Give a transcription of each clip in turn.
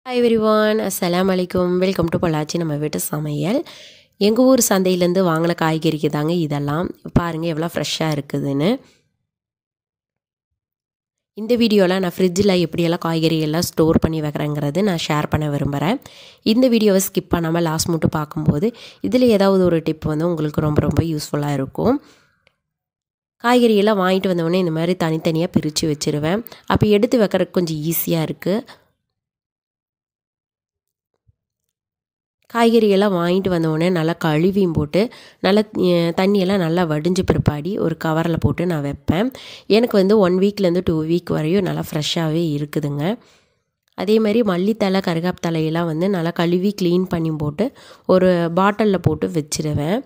hi everyone அஸ்ஸலாமு அலைக்கும் welcome to Pollachi நம்ம வீட்டு சமையல் எங்கள் ஊர் சந்தையிலேருந்து வாங்கின காய்கறிக்கு தாங்க இதெல்லாம் பாருங்கள் எவ்வளோ ஃப்ரெஷ்ஷாக இருக்குதுன்னு இந்த வீடியோவில் நான் ஃப்ரிட்ஜில் எப்படியெல்லாம் காய்கறி எல்லாம் ஸ்டோர் பண்ணி வைக்கிறேங்கிறது நான் ஷேர் பண்ண விரும்புகிறேன் இந்த வீடியோவை ஸ்கிப் பண்ணாமல் லாஸ்ட் மட்டும் பார்க்கும்போது இதில் ஏதாவது ஒரு டிப் வந்து உங்களுக்கு ரொம்ப ரொம்ப யூஸ்ஃபுல்லாக இருக்கும் காய்கறியெல்லாம் வாங்கிட்டு வந்தவொடனே இந்த மாதிரி தனித்தனியாக பிரித்து வச்சுருவேன் அப்போ எடுத்து வைக்கிறதுக்கு கொஞ்சம் ஈஸியாக இருக்குது காய்கறியெல்லாம் வாங்கிட்டு வந்தவுடனே நல்லா கழுவியும் போட்டு நல்லா தண்ணியெல்லாம் நல்லா வடிஞ்சு பிற்பாடி ஒரு கவரில் போட்டு நான் வைப்பேன் எனக்கு வந்து ஒன் வீக்லேருந்து டூ வீக் வரையும் நல்லா ஃப்ரெஷ்ஷாகவே இருக்குதுங்க அதே மாதிரி மல்லித்தலை கருகாப்தலையெல்லாம் வந்து நல்லா கழுவி க்ளீன் பண்ணி போட்டு ஒரு பாட்டிலில் போட்டு வச்சிருவேன்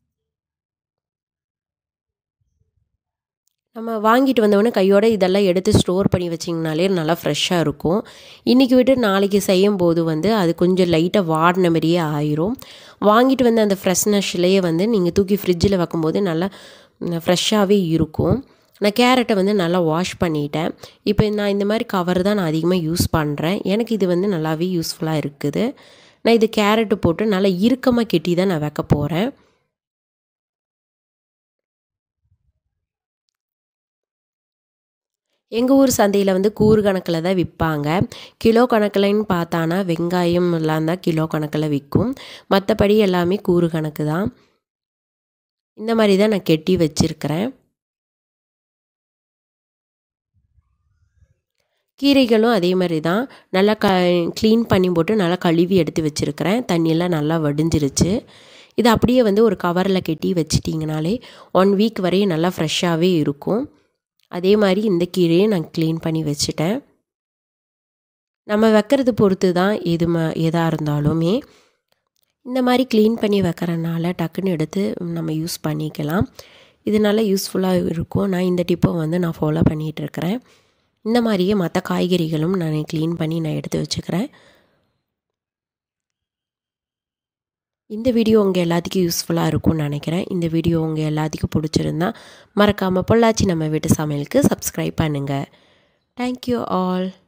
நம்ம வாங்கிட்டு வந்தவொடனே கையோட இதெல்லாம் எடுத்து ஸ்டோர் பண்ணி வச்சிங்கனாலே நல்லா ஃப்ரெஷ்ஷாக இருக்கும் இன்றைக்கி விட்டு நாளைக்கு செய்யும் போது வந்து அது கொஞ்சம் லைட்டாக வாடின மாதிரியே ஆயிரும் வாங்கிட்டு வந்த அந்த ஃப்ரெஷ்னஸ்லேயே வந்து நீங்கள் தூக்கி ஃப்ரிட்ஜில் வைக்கும்போது நல்லா ஃப்ரெஷ்ஷாகவே இருக்கும் நான் கேரட்டை வந்து நல்லா வாஷ் பண்ணிட்டேன் இப்போ நான் இந்த மாதிரி கவர் தான் நான் அதிகமாக யூஸ் பண்ணுறேன் எனக்கு இது வந்து நல்லாவே யூஸ்ஃபுல்லாக இருக்குது நான் இது கேரட்டு போட்டு நல்லா இறுக்கமாக கெட்டி தான் நான் வைக்க போகிறேன் எங்கள் ஊர் சந்தையில் வந்து கூறு கணக்கில் தான் விற்பாங்க கிலோ கணக்கில்னு பார்த்தானா வெங்காயம் எல்லாம் தான் கிலோ கணக்கில் விற்கும் மற்றபடி எல்லாமே கூறு கணக்கு தான் இந்த மாதிரி தான் நான் கெட்டி வச்சுருக்கிறேன் கீரைகளும் அதே மாதிரி தான் நல்லா க க்ளீன் பண்ணி போட்டு நல்லா கழுவி எடுத்து வச்சுருக்கிறேன் தண்ணியெல்லாம் நல்லா வடிஞ்சிருச்சு இது அப்படியே வந்து ஒரு கவரில் கெட்டி வச்சிட்டிங்கனாலே ஒன் வீக் வரையும் நல்லா ஃப்ரெஷ்ஷாகவே இருக்கும் அதே மாதிரி இந்த கீரையை நான் க்ளீன் பண்ணி வச்சுட்டேன் நம்ம வைக்கிறது பொறுத்து தான் எது ம எதாக இருந்தாலுமே இந்த மாதிரி க்ளீன் பண்ணி வைக்கிறனால டக்குன்னு எடுத்து நம்ம யூஸ் பண்ணிக்கலாம் இதனால யூஸ்ஃபுல்லாக இருக்கும் நான் இந்த டிப்பை வந்து நான் ஃபாலோ பண்ணிகிட்டு இருக்கிறேன் இந்த மாதிரியே மற்ற காய்கறிகளும் நான் க்ளீன் பண்ணி நான் எடுத்து வச்சுக்கிறேன் இந்த வீடியோ உங்கள் எல்லாத்துக்கும் யூஸ்ஃபுல்லாக இருக்கும்னு நினைக்கிறேன் இந்த வீடியோ உங்கள் எல்லாத்துக்கும் பிடிச்சிருந்தா மறக்காமல் பொள்ளாச்சி நம்ம வீட்டு சமையலுக்கு சப்ஸ்கிரைப் பண்ணுங்கள் தேங்க்யூ ஆல்